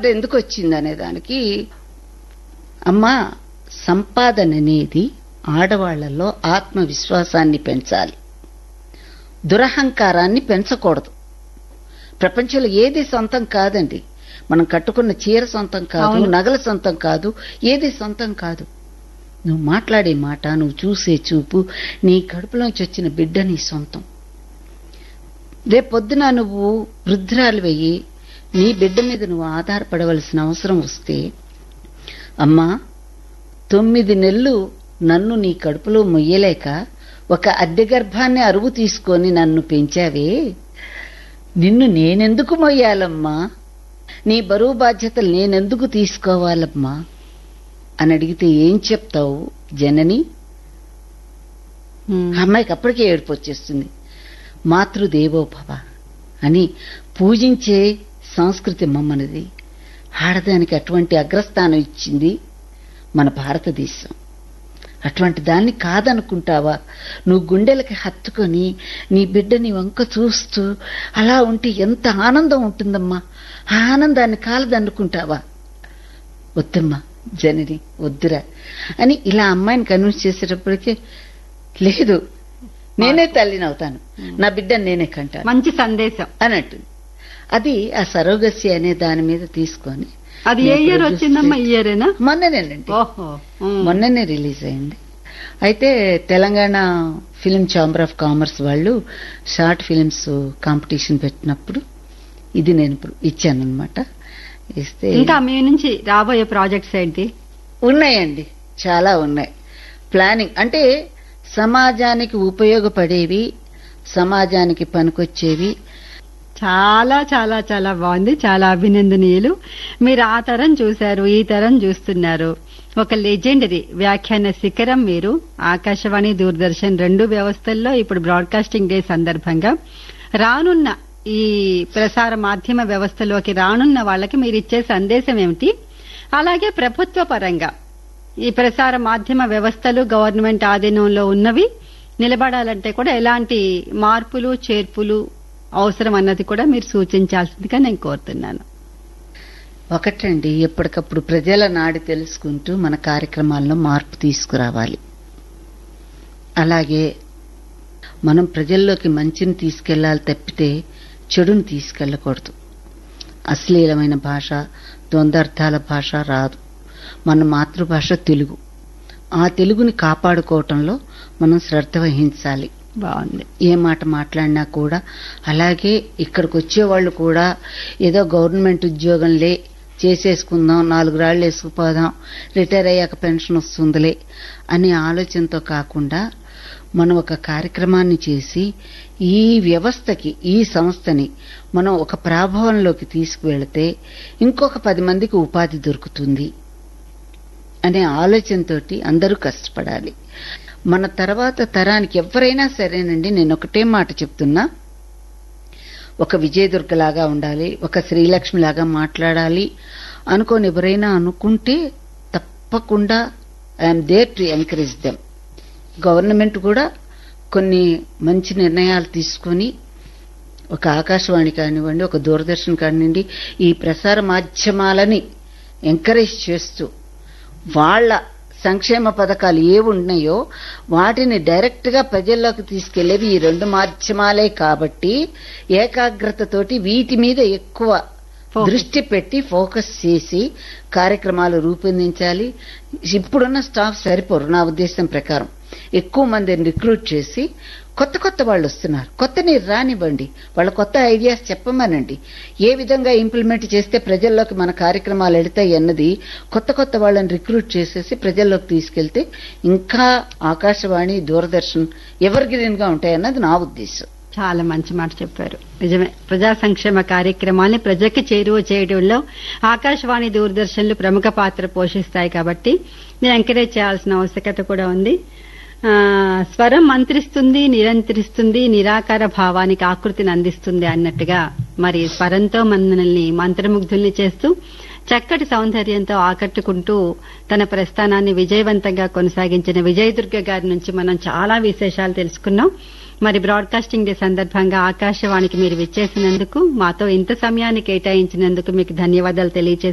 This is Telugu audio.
ఎందుకు వచ్చింది అనే దానికి అమ్మా సంపాదన అనేది ఆడవాళ్లలో ఆత్మవిశ్వాసాన్ని పెంచాలి దురహంకారాన్ని పెంచకూడదు ప్రపంచంలో ఏది సొంతం కాదండి మనం కట్టుకున్న చీర సొంతం కాదు అవును. నగల సొంతం కాదు ఏది సొంతం కాదు నువ్వు మాట్లాడే మాట నువ్వు చూసే చూపు నీ కడుపులోంచి వచ్చిన బిడ్డ నీ సొంతం రేపొద్దున నువ్వు వృద్ధురాలు వెయ్యి నీ బిడ్డ మీద నువ్వు ఆధారపడవలసిన అవసరం వస్తే అమ్మా తొమ్మిది నెలలు నన్ను నీ కడుపులో మొయ్యలేక ఒక అద్దె గర్భాన్ని అరువు తీసుకొని నన్ను పెంచావే నిన్ను నేనెందుకు మొయ్యాలమ్మా నీ బరువు బాధ్యతలు నేనెందుకు తీసుకోవాలమ్మా అని అడిగితే ఏం చెప్తావు జనని ఉమ్. ఆ అమ్మాయికి అప్పటికే ఏడుపు వచ్చేస్తుంది మాతృదేవో భవ అని పూజించే సంస్కృతి మమ్మనది ఆడదానికి అటువంటి అగ్రస్థానం ఇచ్చింది మన భారతదేశం అటువంటి దాన్ని కాదనుకుంటావా నువ్వు గుండెలకి హత్తుకొని నీ బిడ్డని వంక చూస్తూ అలా ఉంటే ఎంత ఆనందం ఉంటుందమ్మా ఆ ఆనందాన్ని కాలదనుకుంటావా వద్దమ్మా జనని వద్దురా అని ఇలా అమ్మాయిని కన్విన్స్ చేసేటప్పటికే లేదు నేనే తల్లిని అవుతాను నా బిడ్డని నేనే కంటాను మంచి సందేశం అని అంటుంది అది ఆ సరోగసి అనే దాని మీద తీసుకొని అది ఏ నేను ఇయర్ produce వచ్చిందమ్మా ఈ ఇయరేనా మొన్ననేనండి ఓహో ఉమ్. మొన్ననే రిలీజ్ అయింది అయితే Telangana film chamber of commerce వాళ్ళు షార్ట్ ఫిలిమ్స్ కాంపిటీషన్ పెట్టినప్పుడు ఇది నేను ఇచ్చాను అనమాట ఇస్తే ఇంకా మీ నుంచి రాబోయే ప్రాజెక్ట్స్ ఏంటి ఉన్నాయండి చాలా ఉన్నాయి ప్లానింగ్ అంటే సమాజానికి ఉపయోగపడేవి సమాజానికి పనికొచ్చేవి చాలా చాలా చాలా బాగుంది చాలా అభినందనీయులు మీరు ఆ తరం చూశారు ఈ తరం చూస్తున్నారు ఒక లెజెండరీ వ్యాఖ్యాన శిఖరం మీరు ఆకాశవాణి దూరదర్శన్ రెండు వ్యవస్థల్లో ఇప్పుడు బ్రాడ్కాస్టింగ్ డే సందర్భంగా రానున్న ఈ ప్రసార మాధ్యమ వ్యవస్థలోకి రానున్న వాళ్ళకి మీరు ఇచ్చే సందేశం ఏమిటి అలాగే ప్రభుత్వ పరంగా ఈ ప్రసార మాధ్యమ వ్యవస్థలు గవర్నమెంట్ ఆధీనంలో ఉన్నవి నిలబడాలంటే కూడా ఎలాంటి మార్పులు చేర్పులు అవసరం అన్నది కూడా మీరు సూచించాల్సిందిగా నేను కోరుతున్నాను ఒకటండి ఎప్పటికప్పుడు ప్రజల నాడి తెలుసుకుంటూ మన కార్యక్రమాల్లో మార్పు తీసుకురావాలి అలాగే మనం ప్రజల్లోకి మంచిని తీసుకెళ్లాలి తప్పితే చెడుని తీసుకెళ్ళకూడదు అశ్లీలమైన భాష ద్వందార్థాల భాష రాదు మన మాతృభాష తెలుగు ఆ తెలుగుని కాపాడుకోవటంలో మనం శ్రద్ధ వహించాలి బాగుంది ఏ మాట మాట్లాడినా కూడా అలాగే ఇక్కడికి వచ్చేవాళ్ళు కూడా ఏదో గవర్నమెంట్ ఉద్యోగంలే చేసేసుకుందాం నాలుగు రాళ్ళు వేసుకుపోదాం రిటైర్ అయ్యాక పెన్షన్ వస్తుందిలే అనే ఆలోచనతో కాకుండా మనం ఒక కార్యక్రమాన్ని చేసి ఈ వ్యవస్థకి ఈ సంస్థని మనం ఒక ప్రాభవంలోకి తీసుకువెళితే ఇంకొక పది మందికి ఉపాధి దొరుకుతుంది అనే ఆలోచనతోటి అందరూ కష్టపడాలి మన తర్వాత తరానికి ఎవరైనా సరేనండి నేను ఒకటే మాట చెప్తున్నా ఒక విజయదుర్గలాగా ఉండాలి ఒక శ్రీలక్ష్మి లాగా మాట్లాడాలి అనుకోని ఎవరైనా అనుకుంటే తప్పకుండా I'm there to encourage them government కూడా కొన్ని మంచి నిర్ణయాలు తీసుకొని ఒక ఆకాశవాణి కానివ్వండి ఒక దూరదర్శన్ కానివ్వండి ఈ ప్రసార మాధ్యమాలని ఎంకరేజ్ చేస్తూ వాళ్ళ సంక్షేమ పథకాలు ఏ ఉన్నాయో వాటిని డైరెక్ట్ గా ప్రజల్లోకి తీసుకెళ్లేవి ఈ రెండు మాధ్యమాలే కాబట్టి ఏకాగ్రతతోటి వీటి మీద ఎక్కువ Focus. దృష్టి పెట్టి ఫోకస్ చేసి కార్యక్రమాలు రూపొందించాలి ఇప్పుడున్న స్టాఫ్ సరిపోరు నా ఉద్దేశం ప్రకారం ఎక్కువ మందిని రిక్రూట్ చేసి కొత్త కొత్త వాళ్ళు వస్తున్నారు కొత్త నీరు రానివ్వండి వాళ్ళ కొత్త ఐడియాస్ చెప్పమనండి ఏ విధంగా ఇంప్లిమెంట్ చేస్తే ప్రజల్లోకి మన కార్యక్రమాలు ఎడతాయి అన్నది కొత్త కొత్త వాళ్ళని రిక్రూట్ చేసేసి ప్రజల్లోకి తీసుకెళ్తే ఇంకా ఆకాశవాణి దూరదర్శన్ ఎవర్ గ్రీన్ గా ఉంటాయన్నది నా ఉద్దేశం చాలా మంచి మాట చెప్పారు నిజమే ప్రజా సంక్షేమ కార్యక్రమాల్ని ప్రజకి చేరువ చేయడంలో ఆకాశవాణి దూరదర్శన్లు ప్రముఖ పాత్ర పోషిస్తాయి కాబట్టి మీరు ఎంకరేజ్ చేయాల్సిన ఆవశ్యకత కూడా ఉంది ఆ, స్వరం మంత్రిస్తుంది నిరంతరిస్తుంది నిరాకార భావానికి ఆకృతిని అందిస్తుంది అన్నట్టుగా మరి స్వరంతో మనల్ని మంత్రముగ్ధుల్ని చేస్తూ చక్కటి సౌందర్యంతో ఆకట్టుకుంటూ తన ప్రస్థానాన్ని విజయవంతంగా కొనసాగించిన విజయదుర్గ గారి నుంచి మనం చాలా విశేషాలు తెలుసుకున్నాం మరి బ్రాడ్కాస్టింగ్ డే సందర్భంగా ఆకాశవాణికి మీరు విచ్చేసినందుకు మాతో ఇంత సమయాన్ని కేటాయించినందుకు మీకు ధన్యవాదాలు తెలియజేస్తున్నాను